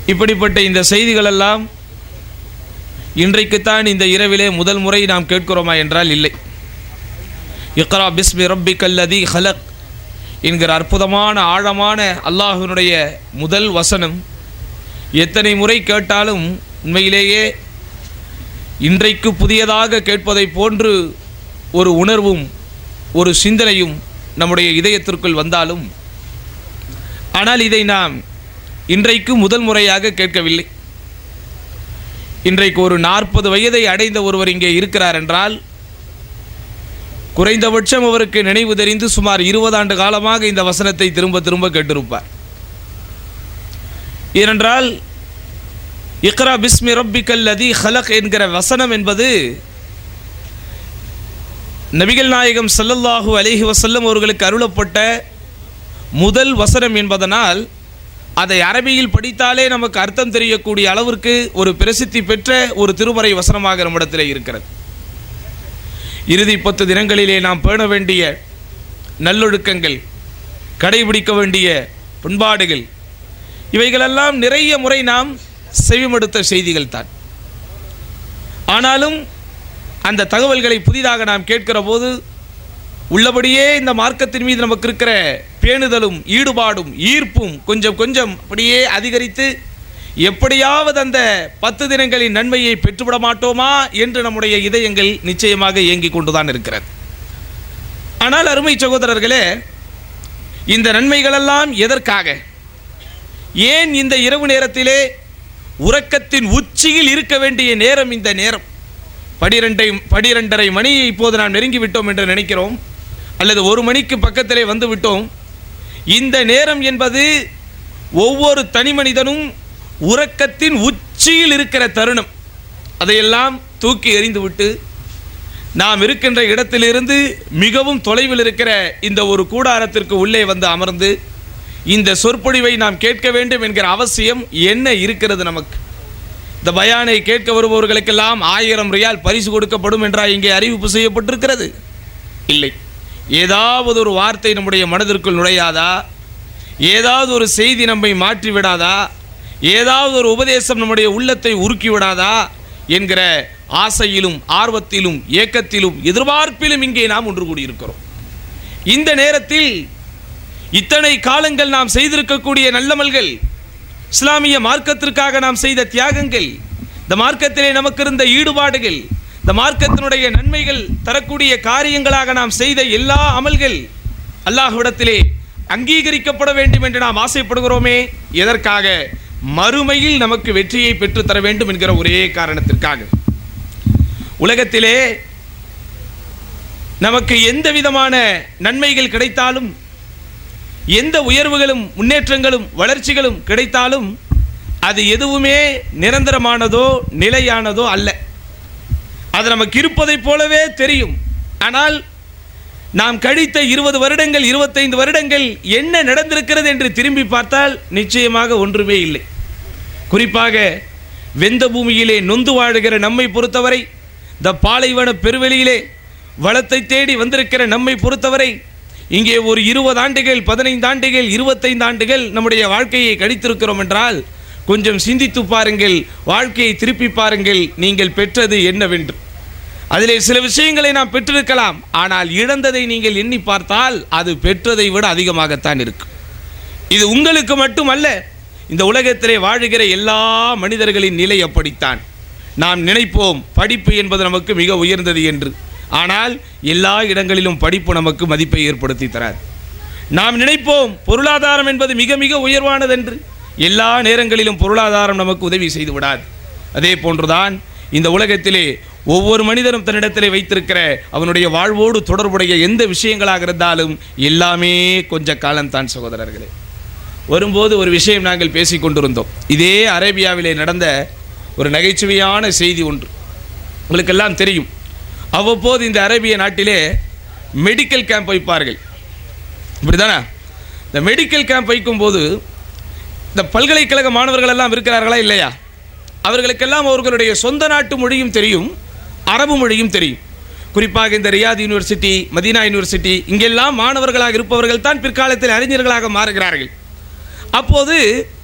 இப்படிப்பட்ட இந்த செய்திகளெல்லாம் இன்றைக்குத்தான் இந்த இரவிலே முதல் முறை நாம் கேட்கிறோமா என்றால் இல்லை இக்ரா பிஸ்மி ரப்பி கல்லதி ஹலக் என்கிற அற்புதமான ஆழமான அல்லாஹினுடைய முதல் வசனம் எத்தனை முறை கேட்டாலும் உண்மையிலேயே இன்றைக்கு புதியதாக கேட்பதைப் போன்று ஒரு உணர்வும் ஒரு சிந்தனையும் நம்முடைய இதயத்திற்குள் வந்தாலும் ஆனால் இதை நாம் இன்றைக்கு முதல் முறையாக கேட்கவில்லை இன்றைக்கு ஒரு நாற்பது வயதை அடைந்த ஒருவர் இங்கே இருக்கிறார் என்றால் குறைந்தபட்சம் அவருக்கு நினைவு தெரிந்து சுமார் இருபது ஆண்டு காலமாக இந்த வசனத்தை திரும்ப திரும்ப கேட்டிருப்பார் ஏனென்றால் இக்ரா பிஸ்மி ரப்பிக்கல் லதி ஹலக் என்கிற வசனம் என்பது நபிகள் நாயகம் ஸல்லல்லாஹு அலைஹி வஸல்லம் அவர்களுக்கு அருளப்பட்ட முதல் வசனம் என்பதனால் அதை அரபியில் படித்தாலே நமக்கு அர்த்தம் தெரியக்கூடிய அளவிற்கு ஒரு பிரசித்தி பெற்ற ஒரு திருமறை வசனமாக நம்மிடத்தில் இருக்கிறது இறுதி பத்து தினங்களிலே நாம் பேண வேண்டிய நல்லொழுக்கங்கள் கடைபிடிக்க வேண்டிய பண்பாடுகள் இவைகளெல்லாம் நிறைய முறை நாம் செவிமடுத்த செய்திகள் தான் ஆனாலும் அந்த தகவல்களை புதிதாக நாம் கேட்கிற போது உள்ளபடியே இந்த மார்க்கத்தின் மீது நமக்கு இருக்கிற பேணுதலும் ஈடுபாடும் ஈர்ப்பும் கொஞ்சம் கொஞ்சம் அப்படியே அதிகரித்து எப்படியாவது அந்த பத்து தினங்களின் நன்மையை பெற்றுவிட மாட்டோமா என்று நம்முடைய இதயங்கள் நிச்சயமாக இயங்கிக் கொண்டுதான் இருக்கிறது ஆனால் அருமை சகோதரர்களே இந்த நன்மைகளெல்லாம் எதற்காக ஏன் இந்த இரவு நேரத்திலே உறக்கத்தின் உச்சியில் இருக்க வேண்டிய நேரம் இந்த நேரம் பனிரெண்டை பனிரெண்டரை மணியை இப்போது நாம் நெருங்கி விட்டோம் என்று நினைக்கிறோம் அல்லது ஒரு மணிக்கு பக்கத்திலே வந்து விட்டோம் இந்த நேரம் என்பது ஒவ்வொரு தனி மனிதனும் உறக்கத்தின் உச்சியில் இருக்கிற தருணம் அதையெல்லாம் தூக்கி எறிந்துவிட்டு நாம் இருக்கின்ற இடத்திலிருந்து மிகவும் தொலைவில் இருக்கிற இந்த ஒரு கூடாரத்திற்கு உள்ளே வந்து அமர்ந்து இந்த சொற்பொழிவை நாம் கேட்க வேண்டும் என்கிற அவசியம் என்ன இருக்கிறது நமக்கு இந்த பயானை கேட்க வருபவர்களுக்கெல்லாம் ஆயிரம் ரியால் பரிசு கொடுக்கப்படும் என்றா இங்கே அறிவிப்பு செய்யப்பட்டிருக்கிறது இல்லை ஏதாவது ஒரு வார்த்தை நம்முடைய மனதிற்குள் நுழையாதா ஏதாவது ஒரு செய்தி நம்மை மாற்றி விடாதா ஏதாவது ஒரு உபதேசம் நம்முடைய உள்ளத்தை உருக்கி விடாதா என்கிற ஆசையிலும் ஆர்வத்திலும் ஏக்கத்திலும் எதிர்பார்ப்பிலும் இங்கே நாம் ஒன்று கூடியிருக்கிறோம் இந்த நேரத்தில் இத்தனை காலங்கள் நாம் செய்திருக்கக்கூடிய நல்லமல்கள் இஸ்லாமிய மார்க்கத்திற்காக நாம் செய்த தியாகங்கள் இந்த மார்க்கத்திலே நமக்கு இருந்த ஈடுபாடுகள் இந்த மார்க்கத்தினுடைய நன்மைகள் தரக்கூடிய காரியங்களாக நாம் செய்த எல்லா அமல்கள் அல்லாஹ்விடத்திலே அங்கீகரிக்கப்பட வேண்டும் என்று நாம் ஆசைப்படுகிறோமே எதற்காக மறுமையில் நமக்கு வெற்றியை பெற்றுத் தர வேண்டும் என்கிற ஒரே காரணத்திற்காக உலகத்திலே நமக்கு எந்த விதமான நன்மைகள் கிடைத்தாலும் எந்த உயர்வுகளும் முன்னேற்றங்களும் வளர்ச்சிகளும் கிடைத்தாலும் அது எதுவுமே நிரந்தரமானதோ நிலையானதோ அல்ல அது நமக்கு இருப்பதைப் போலவே தெரியும் ஆனால் நாம் கழித்த இருபது வருடங்கள் இருபத்தைந்து வருடங்கள் என்ன நடந்திருக்கிறது என்று திரும்பி பார்த்தால் நிச்சயமாக ஒன்றுமே இல்லை குறிப்பாக வெந்த பூமியிலே நொந்து வாழுகிற நம்மை பொறுத்தவரை இந்த பாலைவன பெருவெளியிலே வளத்தை தேடி வந்திருக்கிற நம்மை பொறுத்தவரை இங்கே ஒரு இருபது ஆண்டுகள் பதினைந்து ஆண்டுகள் இருபத்தைந்து ஆண்டுகள் நம்முடைய வாழ்க்கையை கழித்திருக்கிறோம் என்றால் கொஞ்சம் சிந்தித்து பாருங்கள் வாழ்க்கையை திருப்பி பாருங்கள் நீங்கள் பெற்றது என்னவென்று அதிலே சில விஷயங்களை நாம் பெற்றிருக்கலாம் ஆனால் இழந்ததை நீங்கள் எண்ணி பார்த்தால் அது பெற்றதை விட அதிகமாகத்தான் இருக்கும் இது உங்களுக்கு மட்டுமல்ல இந்த உலகத்திலே வாழுகிற எல்லா மனிதர்களின் நிலை அப்படித்தான் நாம் நினைப்போம் படிப்பு என்பது நமக்கு மிக உயர்ந்தது என்று ஆனால் எல்லா இடங்களிலும் படிப்பு நமக்கு மதிப்பை ஏற்படுத்தி தராது நாம் நினைப்போம் பொருளாதாரம் என்பது மிக மிக உயர்வானது என்று எல்லா நேரங்களிலும் பொருளாதாரம் நமக்கு உதவி செய்து விடாது அதே போன்றுதான் இந்த உலகத்திலே ஒவ்வொரு மனிதனும் தன்னிடத்திலே வைத்திருக்கிற அவனுடைய வாழ்வோடு தொடர்புடைய எந்த விஷயங்களாக இருந்தாலும் எல்லாமே கொஞ்ச காலம்தான் சகோதரர்களே வரும்போது ஒரு விஷயம் நாங்கள் பேசிக் கொண்டிருந்தோம் இதே அரேபியாவிலே நடந்த ஒரு நகைச்சுவையான செய்தி ஒன்று உங்களுக்கெல்லாம் தெரியும் அவ்வப்போது இந்த அரேபிய நாட்டிலே மெடிக்கல் கேம்ப் வைப்பார்கள் இப்படிதானே இந்த மெடிக்கல் கேம்ப் வைக்கும்போது இந்த பல்கலைக்கழக மாணவர்கள் எல்லாம் இருக்கிறார்களா இல்லையா அவர்களுக்கெல்லாம் அவர்களுடைய சொந்த நாட்டு மொழியும் தெரியும் அரபு மொழியும் தெரியும் குறிப்பாக இந்த ரியாத் யூனிவர்சிட்டி மதீனா யூனிவர்சிட்டி இங்கெல்லாம் மாணவர்களாக இருப்பவர்கள் தான் பிற்காலத்தில் அறிஞர்களாக மாறுகிறார்கள் அப்போது